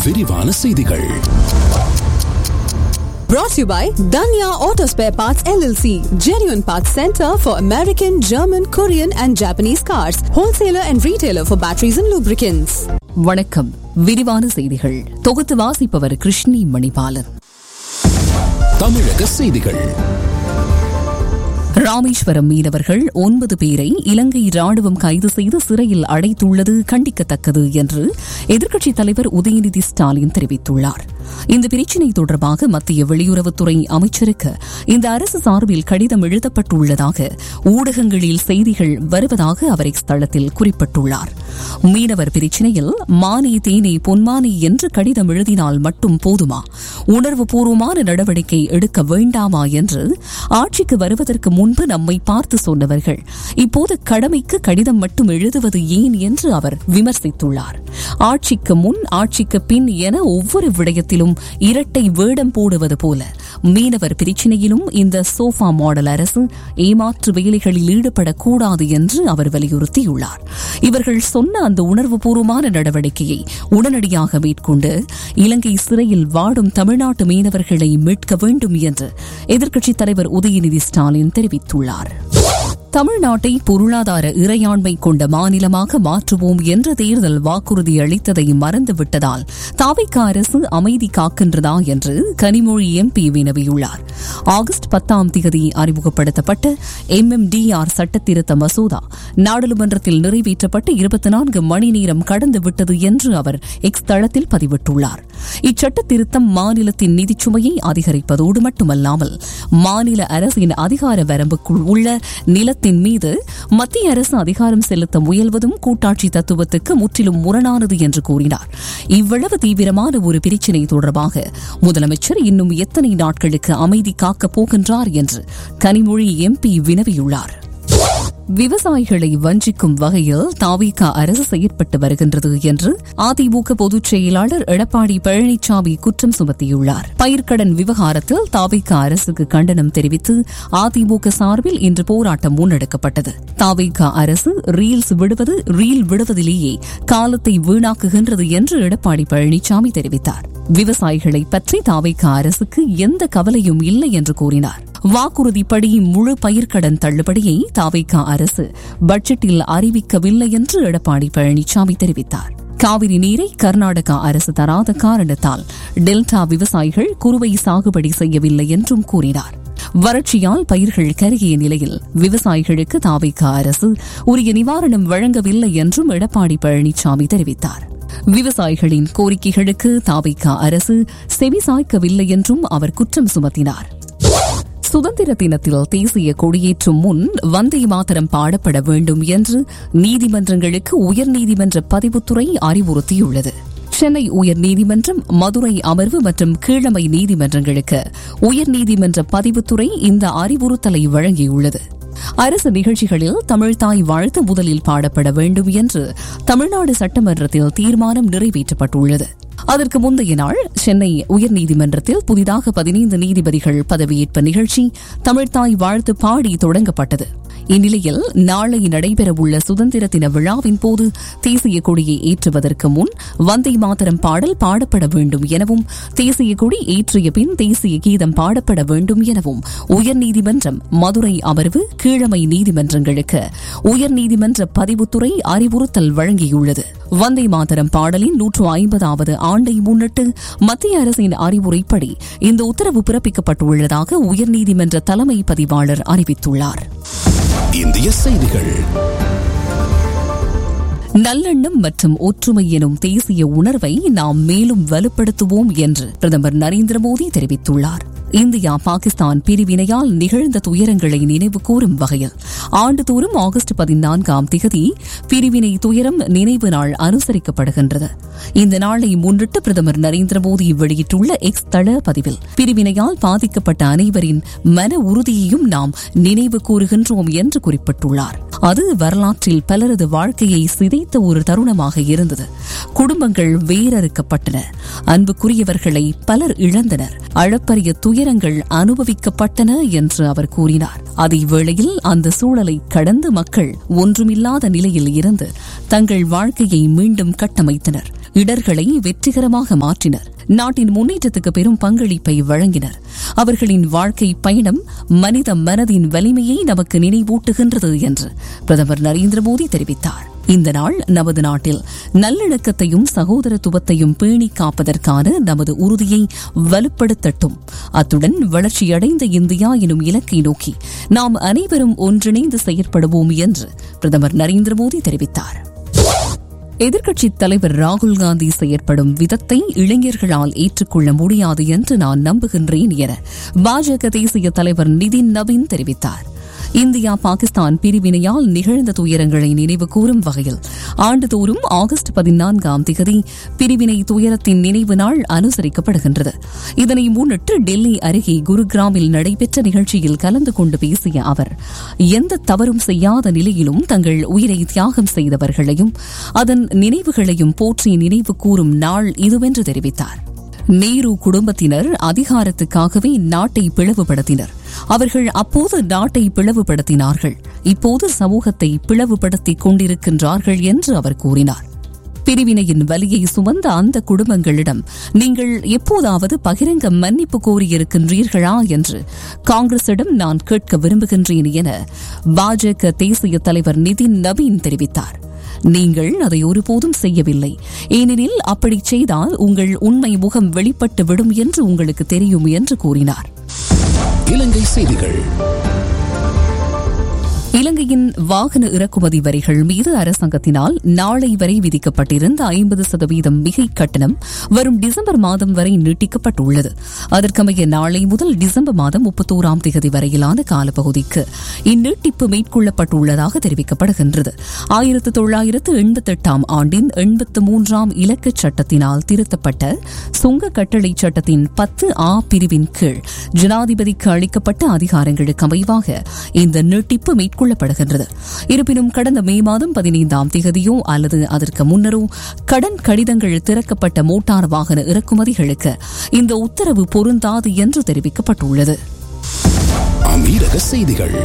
விரிவான செய்திகள் Brought to you by Danya Auto Spare Parts LLC, genuine parts center for American, German, Korean, and Japanese cars, wholesaler and retailer for batteries and lubricants. வணக்கம் விரிவான செய்திகள் தொகுத்து வாசிப்பவர் கிருஷ்ணி மணிபாலன் தமிழக செய்திகள் ராமேஸ்வரம் மீனவர்கள் ஒன்பது பேரை இலங்கை ராணுவம் கைது செய்து சிறையில் அடைத்துள்ளது கண்டிக்கத்தக்கது என்று எதிர்க்கட்சித் தலைவர் உதயநிதி ஸ்டாலின் தெரிவித்துள்ளார் இந்த பிரச்சினை தொடர்பாக மத்திய வெளியுறவுத்துறை அமைச்சருக்கு இந்த அரசு சார்பில் கடிதம் எழுதப்பட்டுள்ளதாக ஊடகங்களில் செய்திகள் வருவதாக அவர் இஸ்தளத்தில் குறிப்பிட்டுள்ளார் மீனவர் பிரச்சினையில் மானே தேனே பொன்மானே என்று கடிதம் எழுதினால் மட்டும் போதுமா உணர்வுபூர்வமான நடவடிக்கை எடுக்க வேண்டாமா என்று ஆட்சிக்கு வருவதற்கு முன்பு நம்மை பார்த்து சொன்னவர்கள் இப்போது கடமைக்கு கடிதம் மட்டும் எழுதுவது ஏன் என்று அவர் விமர்சித்துள்ளார் ஆட்சிக்கு முன் ஆட்சிக்கு பின் என ஒவ்வொரு விடயத்திலும் இரட்டை வேடம் போடுவது போல மீனவர் பிரச்சினையிலும் இந்த சோஃபா மாடல் அரசு ஏமாற்று வேலைகளில் ஈடுபடக்கூடாது என்று அவர் வலியுறுத்தியுள்ளார் இவர்கள் சொன்ன அந்த உணர்வுபூர்வமான நடவடிக்கையை உடனடியாக மேற்கொண்டு இலங்கை சிறையில் வாடும் தமிழ்நாட்டு மீனவர்களை மீட்க வேண்டும் என்று எதிர்க்கட்சித் தலைவர் உதயநிதி ஸ்டாலின் தெரிவித்துள்ளார் தமிழ்நாட்டை பொருளாதார இறையாண்மை கொண்ட மாநிலமாக மாற்றுவோம் என்ற தேர்தல் வாக்குறுதி அளித்ததை மறந்துவிட்டதால் தாவைக்க அரசு அமைதி காக்கின்றதா என்று கனிமொழி எம்பி வினவியுள்ளார் ஆகஸ்ட் பத்தாம் தேதி அறிமுகப்படுத்தப்பட்ட எம்எம்டிஆர் சட்டத்திருத்த மசோதா நாடாளுமன்றத்தில் நிறைவேற்றப்பட்டு இருபத்தி நான்கு மணி நேரம் கடந்துவிட்டது என்று அவர் எக்ஸ் தளத்தில் பதிவிட்டுள்ளார் இச்சட்ட திருத்தம் மாநிலத்தின் நிதிச்சுமையை அதிகரிப்பதோடு மட்டுமல்லாமல் மாநில அரசின் அதிகார வரம்புக்குள் உள்ள நிலத்தின் மீது மத்திய அரசு அதிகாரம் செலுத்த முயல்வதும் கூட்டாட்சி தத்துவத்துக்கு முற்றிலும் முரணானது என்று கூறினார் இவ்வளவு தீவிரமான ஒரு பிரச்சினை தொடர்பாக முதலமைச்சர் இன்னும் எத்தனை நாட்களுக்கு அமைதி காக்கப் போகின்றார் என்று கனிமொழி எம்பி வினவியுள்ளார் விவசாயிகளை வஞ்சிக்கும் வகையில் தாவிக அரசு செயற்பட்டு வருகின்றது என்று அதிமுக பொதுச் செயலாளர் எடப்பாடி பழனிசாமி குற்றம் சுமத்தியுள்ளார் பயிர்க்கடன் விவகாரத்தில் தாவிக அரசுக்கு கண்டனம் தெரிவித்து அதிமுக சார்பில் இன்று போராட்டம் முன்னெடுக்கப்பட்டது தாவிக அரசு ரீல்ஸ் விடுவது ரீல் விடுவதிலேயே காலத்தை வீணாக்குகின்றது என்று எடப்பாடி பழனிசாமி தெரிவித்தார் விவசாயிகளை பற்றி தாவைக்க அரசுக்கு எந்த கவலையும் இல்லை என்று கூறினார் வாக்குறுதிப்படி முழு பயிர்க்கடன் தள்ளுபடியை தாவைக்கா அரசு பட்ஜெட்டில் அறிவிக்கவில்லை என்று எடப்பாடி பழனிசாமி தெரிவித்தார் காவிரி நீரை கர்நாடகா அரசு தராத காரணத்தால் டெல்டா விவசாயிகள் குறுவை சாகுபடி செய்யவில்லை என்றும் கூறினார் வறட்சியால் பயிர்கள் கருகிய நிலையில் விவசாயிகளுக்கு தாவைக்கா அரசு உரிய நிவாரணம் வழங்கவில்லை என்றும் எடப்பாடி பழனிசாமி தெரிவித்தார் விவசாயிகளின் கோரிக்கைகளுக்கு தாவைக்கா அரசு செவிசாய்க்கவில்லை என்றும் அவர் குற்றம் சுமத்தினார் சுதந்திர தினத்தில் தேசிய கொடியேற்றும் முன் வந்தே மாதரம் பாடப்பட வேண்டும் என்று நீதிமன்றங்களுக்கு உயர்நீதிமன்ற பதிவுத்துறை அறிவுறுத்தியுள்ளது சென்னை உயர்நீதிமன்றம் மதுரை அமர்வு மற்றும் கீழமை நீதிமன்றங்களுக்கு உயர்நீதிமன்ற பதிவுத்துறை இந்த அறிவுறுத்தலை வழங்கியுள்ளது அரசு நிகழ்ச்சிகளில் தமிழ்தாய் வாழ்த்து முதலில் பாடப்பட வேண்டும் என்று தமிழ்நாடு சட்டமன்றத்தில் தீர்மானம் நிறைவேற்றப்பட்டுள்ளது அதற்கு முந்தைய நாள் சென்னை உயர்நீதிமன்றத்தில் புதிதாக பதினைந்து நீதிபதிகள் பதவியேற்ப நிகழ்ச்சி தமிழ்தாய் வாழ்த்து பாடி தொடங்கப்பட்டது இந்நிலையில் நாளை நடைபெறவுள்ள சுதந்திர தின விழாவின் போது தேசிய கொடியை ஏற்றுவதற்கு முன் வந்தே மாதரம் பாடல் பாடப்பட வேண்டும் எனவும் தேசிய கொடி ஏற்றிய பின் தேசிய கீதம் பாடப்பட வேண்டும் எனவும் உயர்நீதிமன்றம் மதுரை அமர்வு கீழமை நீதிமன்றங்களுக்கு உயர்நீதிமன்ற பதிவுத்துறை அறிவுறுத்தல் வழங்கியுள்ளது வந்தே மாதரம் பாடலின் நூற்று ஐம்பதாவது ஆண்டை முன்னிட்டு மத்திய அரசின் அறிவுரைப்படி இந்த உத்தரவு பிறப்பிக்கப்பட்டுள்ளதாக உயர்நீதிமன்ற தலைமை பதிவாளர் அறிவித்துள்ளார் இந்திய செய்திகள் நல்லெண்ணம் மற்றும் ஒற்றுமை எனும் தேசிய உணர்வை நாம் மேலும் வலுப்படுத்துவோம் என்று பிரதமர் நரேந்திர மோடி தெரிவித்துள்ளார் இந்தியா பாகிஸ்தான் பிரிவினையால் நிகழ்ந்த துயரங்களை நினைவு கூறும் வகையில் ஆண்டுதோறும் ஆகஸ்ட் பதினான்காம் திகதி பிரிவினை துயரம் நினைவு நாள் அனுசரிக்கப்படுகின்றது இந்த நாளை முன்னிட்டு பிரதமர் நரேந்திர மோடி வெளியிட்டுள்ள எக்ஸ் தள பதிவில் பிரிவினையால் பாதிக்கப்பட்ட அனைவரின் மன உறுதியையும் நாம் நினைவு கூறுகின்றோம் என்று குறிப்பிட்டுள்ளார் அது வரலாற்றில் பலரது வாழ்க்கையை சிதைத்த ஒரு தருணமாக இருந்தது குடும்பங்கள் வேரறுக்கப்பட்டன அன்புக்குரியவர்களை பலர் இழந்தனர் அளப்பரிய துயரங்கள் அனுபவிக்கப்பட்டன என்று அவர் கூறினார் அதே வேளையில் அந்த சூழலை கடந்து மக்கள் ஒன்றுமில்லாத நிலையில் இருந்து தங்கள் வாழ்க்கையை மீண்டும் கட்டமைத்தனர் இடர்களை வெற்றிகரமாக மாற்றினர் நாட்டின் முன்னேற்றத்துக்கு பெரும் பங்களிப்பை வழங்கினர் அவர்களின் வாழ்க்கை பயணம் மனித மனதின் வலிமையை நமக்கு நினைவூட்டுகின்றது என்று பிரதமர் நரேந்திர மோடி தெரிவித்தார் இந்த நாள் நமது நாட்டில் நல்லிணக்கத்தையும் சகோதரத்துவத்தையும் பேணி காப்பதற்கான நமது உறுதியை வலுப்படுத்தட்டும் அத்துடன் வளர்ச்சியடைந்த இந்தியா எனும் இலக்கை நோக்கி நாம் அனைவரும் ஒன்றிணைந்து செயற்படுவோம் என்று பிரதமர் நரேந்திர மோடி தெரிவித்தார் எதிர்க்கட்சித் தலைவர் ராகுல் காந்தி செயற்படும் விதத்தை இளைஞர்களால் ஏற்றுக்கொள்ள முடியாது என்று நான் நம்புகின்றேன் என பாஜக தேசிய தலைவர் நிதின் நவீன் தெரிவித்தார் இந்தியா பாகிஸ்தான் பிரிவினையால் நிகழ்ந்த துயரங்களை நினைவு கூறும் வகையில் ஆண்டுதோறும் ஆகஸ்ட் பதினான்காம் திகதி பிரிவினை துயரத்தின் நினைவு நாள் அனுசரிக்கப்படுகின்றது இதனை முன்னிட்டு டெல்லி அருகே குருகிராமில் நடைபெற்ற நிகழ்ச்சியில் கலந்து கொண்டு பேசிய அவர் எந்த தவறும் செய்யாத நிலையிலும் தங்கள் உயிரை தியாகம் செய்தவர்களையும் அதன் நினைவுகளையும் போற்றி நினைவு கூறும் நாள் இதுவென்று தெரிவித்தார் நேரு குடும்பத்தினர் அதிகாரத்துக்காகவே நாட்டை பிளவுபடுத்தினர் அவர்கள் அப்போது நாட்டை பிளவுபடுத்தினார்கள் இப்போது சமூகத்தை பிளவுபடுத்திக் கொண்டிருக்கின்றார்கள் என்று அவர் கூறினார் பிரிவினையின் வலியை சுமந்த அந்த குடும்பங்களிடம் நீங்கள் எப்போதாவது பகிரங்க மன்னிப்பு கோரியிருக்கின்றீர்களா என்று காங்கிரசிடம் நான் கேட்க விரும்புகின்றேன் என பாஜக தேசிய தலைவர் நிதின் நவீன் தெரிவித்தார் நீங்கள் அதை ஒருபோதும் செய்யவில்லை ஏனெனில் அப்படி செய்தால் உங்கள் உண்மை முகம் வெளிப்பட்டு விடும் என்று உங்களுக்கு தெரியும் என்று கூறினார் இலங்கை செய்திகள் இலங்கையின் வாகன இறக்குமதி வரிகள் மீது அரசாங்கத்தினால் நாளை வரை விதிக்கப்பட்டிருந்த ஐம்பது சதவீதம் மிகை கட்டணம் வரும் டிசம்பர் மாதம் வரை நீட்டிக்கப்பட்டுள்ளது அதற்கமைய நாளை முதல் டிசம்பர் மாதம் முப்பத்தோராம் தேதி வரையிலான காலப்பகுதிக்கு இந்நீட்டிப்பு மேற்கொள்ளப்பட்டுள்ளதாக தெரிவிக்கப்படுகின்றது ஆயிரத்து தொள்ளாயிரத்து எண்பத்தெட்டாம் ஆண்டின் எண்பத்து மூன்றாம் இலக்கச் சட்டத்தினால் திருத்தப்பட்ட சுங்க கட்டளை சட்டத்தின் பத்து ஆ பிரிவின் கீழ் ஜனாதிபதிக்கு அளிக்கப்பட்ட அதிகாரங்களுக்கு அமைவாக இந்த நீட்டிப்பு மேற்கொள்ள மேற்கொள்ளப்படுகின்றது இருப்பினும் கடந்த மே மாதம் பதினைந்தாம் தேதியோ அல்லது அதற்கு முன்னரோ கடன் கடிதங்கள் திறக்கப்பட்ட மோட்டார் வாகன இறக்குமதிகளுக்கு இந்த உத்தரவு பொருந்தாது என்று தெரிவிக்கப்பட்டுள்ளது அமீரக செய்திகள்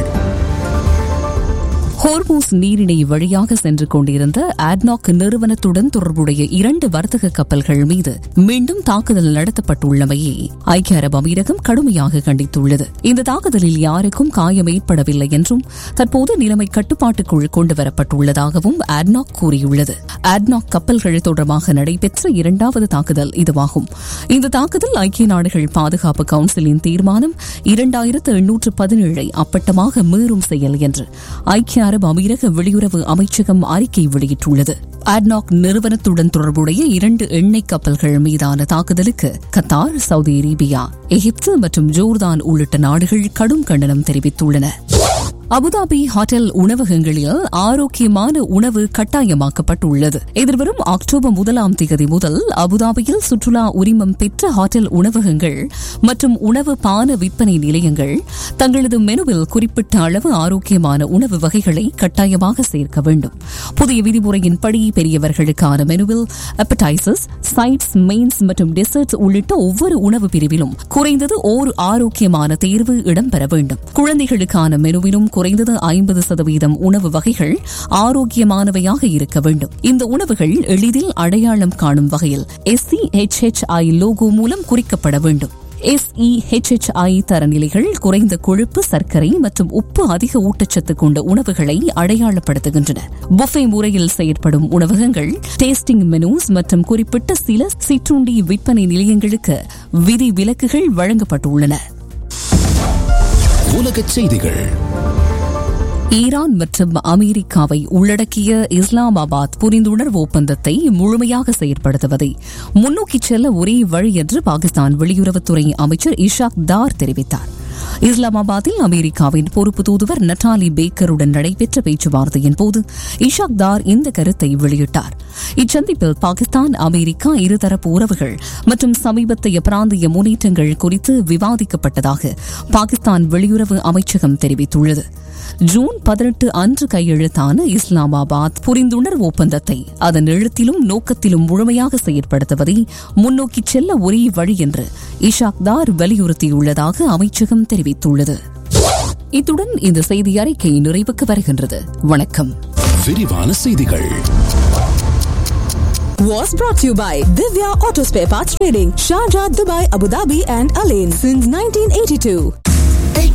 ஹோர்மூஸ் நீரிணை வழியாக சென்று கொண்டிருந்த ஆட்னாக் நிறுவனத்துடன் தொடர்புடைய இரண்டு வர்த்தக கப்பல்கள் மீது மீண்டும் தாக்குதல் நடத்தப்பட்டுள்ளமையை ஐக்கிய அரபு அமீரகம் கடுமையாக கண்டித்துள்ளது இந்த தாக்குதலில் யாருக்கும் காயம் ஏற்படவில்லை என்றும் தற்போது நிலைமை கட்டுப்பாட்டுக்குள் கொண்டுவரப்பட்டுள்ளதாகவும் ஆட்னாக் கூறியுள்ளது ஆட்னாக் கப்பல்கள் தொடர்பாக நடைபெற்ற இரண்டாவது தாக்குதல் இதுவாகும் இந்த தாக்குதல் ஐக்கிய நாடுகள் பாதுகாப்பு கவுன்சிலின் தீர்மானம் இரண்டாயிரத்து எண்ணூற்று பதினேழை அப்பட்டமாக மீறும் செயல் என்று ஐக்கிய அரபு அமீரக வெளியுறவு அமைச்சகம் அறிக்கை வெளியிட்டுள்ளது அட்னாக் நிறுவனத்துடன் தொடர்புடைய இரண்டு எண்ணெய் கப்பல்கள் மீதான தாக்குதலுக்கு கத்தார் சவுதி அரேபியா எகிப்து மற்றும் ஜோர்தான் உள்ளிட்ட நாடுகள் கடும் கண்டனம் தெரிவித்துள்ளன அபுதாபி ஹோட்டல் உணவகங்களில் ஆரோக்கியமான உணவு கட்டாயமாக்கப்பட்டுள்ளது எதிர்வரும் அக்டோபர் முதலாம் தேதி முதல் அபுதாபியில் சுற்றுலா உரிமம் பெற்ற ஹோட்டல் உணவகங்கள் மற்றும் உணவு பான விற்பனை நிலையங்கள் தங்களது மெனுவில் குறிப்பிட்ட அளவு ஆரோக்கியமான உணவு வகைகளை கட்டாயமாக சேர்க்க வேண்டும் புதிய விதிமுறையின்படி பெரியவர்களுக்கான மெனுவில் அப்படைசஸ் சைட்ஸ் மெயின்ஸ் மற்றும் டெசர்ட்ஸ் உள்ளிட்ட ஒவ்வொரு உணவு பிரிவிலும் குறைந்தது ஓர் ஆரோக்கியமான தேர்வு இடம்பெற வேண்டும் குழந்தைகளுக்கான மெனுவிலும் குறைந்தது ஐம்பது சதவீதம் உணவு வகைகள் ஆரோக்கியமானவையாக இருக்க வேண்டும் இந்த உணவுகள் எளிதில் அடையாளம் காணும் வகையில் எஸ்சிஹெச்ஹெச்ஐ லோகோ மூலம் குறிக்கப்பட வேண்டும் எஸ்இஹெச்ஹெச்ஐ தரநிலைகள் குறைந்த கொழுப்பு சர்க்கரை மற்றும் உப்பு அதிக ஊட்டச்சத்து கொண்ட உணவுகளை அடையாளப்படுத்துகின்றன புஃபே முறையில் செயற்படும் உணவகங்கள் டேஸ்டிங் மெனூஸ் மற்றும் குறிப்பிட்ட சில சிற்றுண்டி விற்பனை நிலையங்களுக்கு விதி விலக்குகள் வழங்கப்பட்டுள்ளன உலகச் செய்திகள் ஈரான் மற்றும் அமெரிக்காவை உள்ளடக்கிய இஸ்லாமாபாத் புரிந்துணர்வு ஒப்பந்தத்தை முழுமையாக செயற்படுத்துவதை முன்னோக்கிச் செல்ல ஒரே வழி என்று பாகிஸ்தான் வெளியுறவுத்துறை அமைச்சர் இஷாக் தார் தெரிவித்தார் இஸ்லாமாபாத்தில் அமெரிக்காவின் பொறுப்பு தூதுவர் நட்டாலி பேக்கருடன் நடைபெற்ற பேச்சுவார்த்தையின் போது இஷாக் தார் இந்த கருத்தை வெளியிட்டார் இச்சந்திப்பில் பாகிஸ்தான் அமெரிக்கா இருதரப்பு உறவுகள் மற்றும் சமீபத்திய பிராந்திய முன்னேற்றங்கள் குறித்து விவாதிக்கப்பட்டதாக பாகிஸ்தான் வெளியுறவு அமைச்சகம் தெரிவித்துள்ளது ஜூன் பதினெட்டு அன்று கையெழுத்தான இஸ்லாமாபாத் புரிந்துணர்வு ஒப்பந்தத்தை அதன் எழுத்திலும் நோக்கத்திலும் முழுமையாக செயற்படுத்துவதை முன்னோக்கிச் செல்ல ஒரே வழி என்று இஷாக் தார் வலியுறுத்தியுள்ளதாக அமைச்சகம் தெரிவித்துள்ளது இத்துடன் இந்த செய்தி அறிக்கை நிறைவுக்கு வருகின்றது வணக்கம் விரிவான செய்திகள் was brought to you by Divya Auto Spare Parts Trading, Sharjah, Dubai, Abu Dhabi, and Alain since 1982.